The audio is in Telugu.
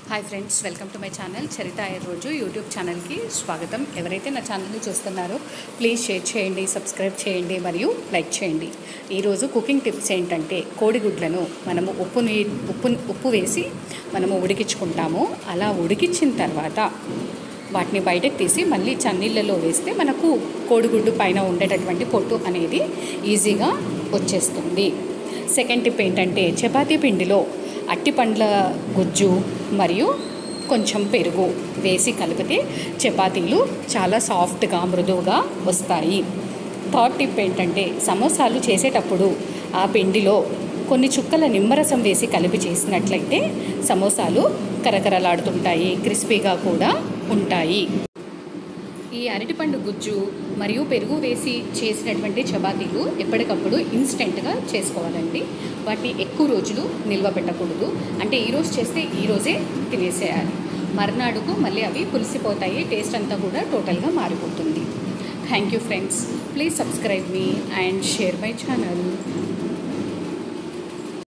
hi friends welcome to my channel Charitha Iyer రోజు యూట్యూబ్ ఛానల్కి స్వాగతం ఎవరైతే నా ఛానల్ని చూస్తున్నారో ప్లీజ్ షేర్ చేయండి సబ్స్క్రైబ్ చేయండి మరియు లైక్ చేయండి ఈరోజు కుకింగ్ టిప్స్ ఏంటంటే కోడిగుడ్లను మనము ఉప్పు నీ ఉప్పు ఉప్పు వేసి మనము ఉడికించుకుంటాము అలా ఉడికించిన తర్వాత వాటిని బయటకు తీసి మళ్ళీ చన్నీళ్ళలో వేస్తే మనకు కోడిగుడ్డు పైన ఉండేటటువంటి పొట్టు అనేది ఈజీగా వచ్చేస్తుంది సెకండ్ టిప్ ఏంటంటే చపాతీ పిండిలో అట్టి పండ్ల గుజ్జు మరియు కొంచెం పెరుగు వేసి కలిపితే చపాతీలు చాలా సాఫ్ట్గా మృదువుగా వస్తాయి థర్డ్ టిప్ ఏంటంటే సమోసాలు చేసేటప్పుడు ఆ పిండిలో కొన్ని చుక్కల నిమ్మరసం వేసి కలిపి చేసినట్లయితే సమోసాలు కరకరలాడుతుంటాయి క్రిస్పీగా కూడా ఉంటాయి ఈ అరటిపండు గుజ్జు మరియు పెరుగు వేసి చేసినటువంటి చపాతీలు ఎప్పటికప్పుడు ఇన్స్టెంట్గా చేసుకోవాలండి వాటిని ఎక్కువ రోజులు నిల్వ పెట్టకూడదు అంటే ఈరోజు చేస్తే ఈరోజే తినేసేయాలి మర్నాడుకు మళ్ళీ అవి పులిసిపోతాయి టేస్ట్ అంతా కూడా టోటల్గా మారిపోతుంది thank you friends please subscribe me and share my channel